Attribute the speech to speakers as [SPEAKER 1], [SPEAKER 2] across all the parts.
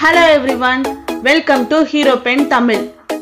[SPEAKER 1] hello everyone welcome to Hero Pen Tamil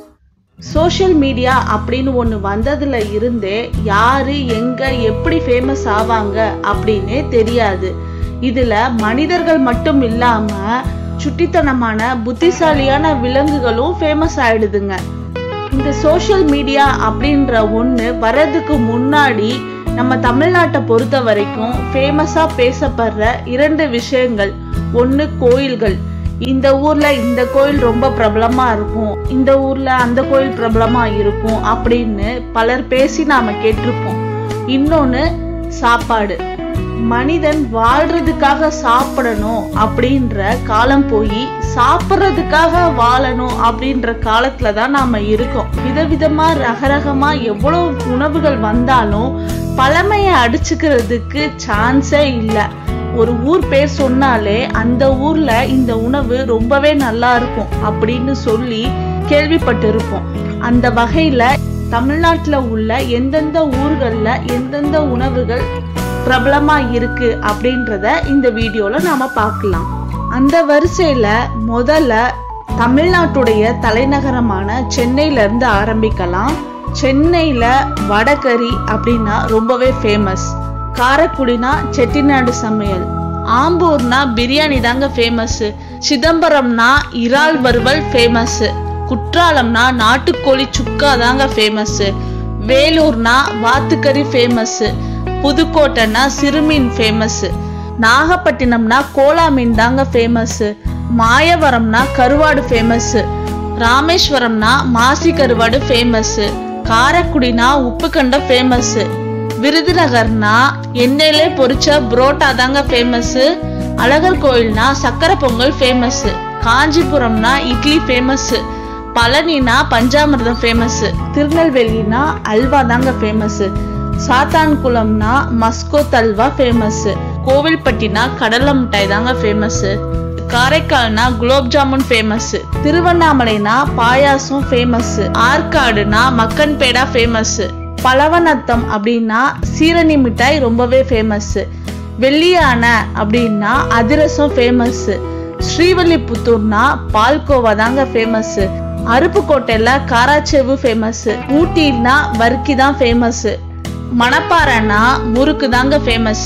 [SPEAKER 1] social media அப்படின்னு ஒன்று வந்ததுல இருந்தே யாரு எங்க எப்படி ஃபேமஸ் ஆவாங்க அப்படின்னே தெரியாது இதுல மனிதர்கள் மட்டும் இல்லாம சுட்டித்தனமான புத்திசாலியான விலங்குகளும் ஃபேமஸ் ஆயிடுதுங்க இந்த சோஷியல் மீடியா அப்படின்ற ஒன்று வர்றதுக்கு முன்னாடி நம்ம தமிழ்நாட்டை பொறுத்த வரைக்கும் ஃபேமஸாக பேசப்படுற இரண்டு விஷயங்கள் ஒன்று கோயில்கள் இந்த ஊர்ல இந்த கோயில் ரொம்ப பிரபலமா இருக்கும் இந்த ஊர்ல அந்த கோயில் பிரபலமா இருக்கும் அப்படின்னு பலர் பேசி நாம கேட்டிருப்போம் இன்னொன்னு சாப்பாடு மனிதன் வாழ்றதுக்காக சாப்பிடணும் அப்படின்ற காலம் போய் சாப்பிட்றதுக்காக வாழணும் அப்படின்ற காலத்துல தான் நாம இருக்கோம் விதவிதமா ரகரகமா எவ்வளவு உணவுகள் வந்தாலும் பழமையை அடிச்சுக்கிறதுக்கு சான்ஸே இல்லை ஒரு ஊர் பேர் சொன்னாலே அந்த ஊர்ல இந்த உணவு ரொம்பவே நல்லா இருக்கும் அப்படின்னு சொல்லி கேள்விப்பட்டிருப்போம் அந்த வகையில தமிழ்நாட்டுல உள்ள எந்தெந்த ஊர்கள்ல எந்தெந்த உணவுகள் பிரபலமா இருக்கு அப்படின்றத இந்த வீடியோல நாம பார்க்கலாம் அந்த வரிசையில முதல்ல தமிழ்நாட்டுடைய தலைநகரமான சென்னையில இருந்து ஆரம்பிக்கலாம் சென்னையில வடகரி அப்படின்னா ரொம்பவே ஃபேமஸ் காரைக்குடினா செட்டிநாடு சமையல் ஆம்பூர்னா பிரியாணி தாங்க ஃபேமஸ் சிதம்பரம்னா இறால் வறுவல் ஃபேமஸ் குற்றாலம்னா நாட்டுக்கோழி சுக்கா தாங்க ஃபேமஸ் வேலூர்னா வாத்துக்கறி ஃபேமஸ் புதுக்கோட்டைனா சிறுமீன் ஃபேமஸ் நாகப்பட்டினம்னா கோலா மீன் தாங்க ஃபேமஸ் மாயவரம்னா கருவாடு ஃபேமஸ் ராமேஸ்வரம்னா மாசி கருவாடு ஃபேமஸ் காரைக்குடினா உப்புக்கண்ட ஃபேமஸ் விருதுநகர்னா எண்ணெயிலே பொரிச்ச புரோட்டா தாங்க ஃபேமஸ் அழகர் கோயில்னா சக்கரை பொங்கல் ஃபேமஸ் காஞ்சிபுரம்னா இட்லி ஃபேமஸ் பழனினா பஞ்சாமிர்தம் ஃபேமஸ் திருநெல்வேலினா அல்வா தாங்க ஃபேமஸ் சாத்தான்குளம்னா மஸ்கோ தல்வா ஃபேமஸ் கோவில்பட்டினா கடலை மிட்டாய் தாங்க ஃபேமஸ் காரைக்கால்னா குலோப் ஜாமுன் ஃபேமஸ் திருவண்ணாமலைனா பாயாசம் ஃபேமஸ் ஆற்காடுனா மக்கன் பேடா ஃபேமஸ் பலவநத்தம் அப்படின்னா சீரணி மிட்டாய் ரொம்பவே ஃபேமஸ் வெள்ளியானை அப்படின்னா அதிரசம் ஃபேமஸ் ஸ்ரீவல்லிபுத்தூர்னா பால்கோவா தாங்க ஃபேமஸ் அருப்புக்கோட்டையில காராச்சேவு ஃபேமஸ் ஊட்டினா வர்க்கி தான் ஃபேமஸ் மணப்பாறைனா முறுக்கு தாங்க ஃபேமஸ்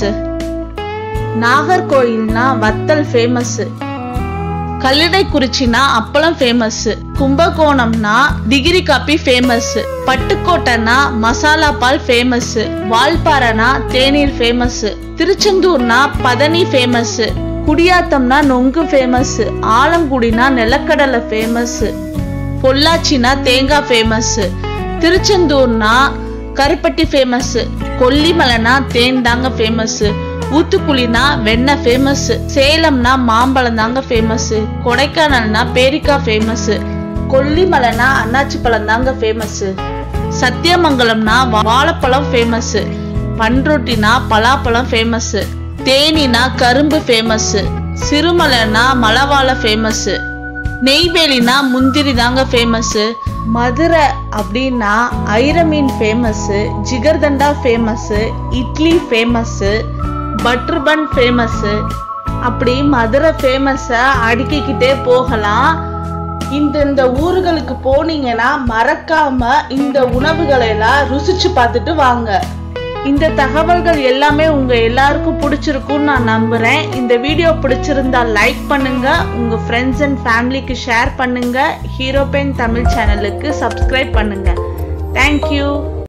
[SPEAKER 1] நாகர்கோயில்னா வத்தல் ஃபேமஸ் கல்லிடைக்குறிச்சினா அப்பளம் ஃபேமஸ் கும்பகோணம்னா டிகிரி காப்பி ஃபேமஸ் பட்டுக்கோட்டைனா மசாலா பால் ஃபேமஸ் வால்பாறைனா தேநீர் ஃபேமஸ் திருச்செந்தூர்னா பதனி ஃபேமஸ் குடியாத்தம்னா நொங்கு ஃபேமஸ் ஆலங்குடினா நிலக்கடலை ஃபேமஸ் பொள்ளாச்சினா தேங்காய் ஃபேமஸ் திருச்செந்தூர்னா கருப்பட்டி ஃபேமஸ் கொல்லிமலைனா தேன் தாங்க ஃபேமஸ் ஊத்துக்குழினா வெண்ணெய் ஃபேமஸ் சேலம்னா மாம்பழம் தாங்க ஃபேமஸ் கொடைக்கானல்னா பேரிக்காய் ஃபேமஸ் கொல்லிமலைனா அன்னாச்சி பழம் தாங்க ஃபேமஸ் சத்தியமங்கலம்னா வாழைப்பழம் ஃபேமஸ் பன்ரொட்டினா பலாப்பழம் ஃபேமஸ் தேனினா கரும்பு ஃபேமஸ் சிறுமலைனா மலவாழை ஃபேமஸ் நெய்வேலினா முந்திரி தாங்க ஃபேமஸ் மதுரை அப்படின்னா ஐரமீன் famous jigarthanda famous idli famous butter bun famous அப்படி மதுரை ஃபேமஸை அடுக்கிக்கிட்டே போகலாம் இந்த இந்த ஊர்களுக்கு போனீங்கன்னா மறக்காம இந்த உணவுகளை எல்லாம் ருசிச்சு பார்த்துட்டு வாங்க இந்த தகவல்கள் எல்லாமே உங்க எல்லாருக்கும் பிடிச்சிருக்கும்னு நான் நம்புறேன் இந்த வீடியோ பிடிச்சிருந்தா லைக் பண்ணுங்க உங்க ஃப்ரெண்ட்ஸ் அண்ட் ஃபேமிலிக்கு ஷேர் பண்ணுங்க ஹீரோ பென் தமிழ் சேனலுக்கு சப்ஸ்கிரைப் பண்ணுங்க தேங்க்யூ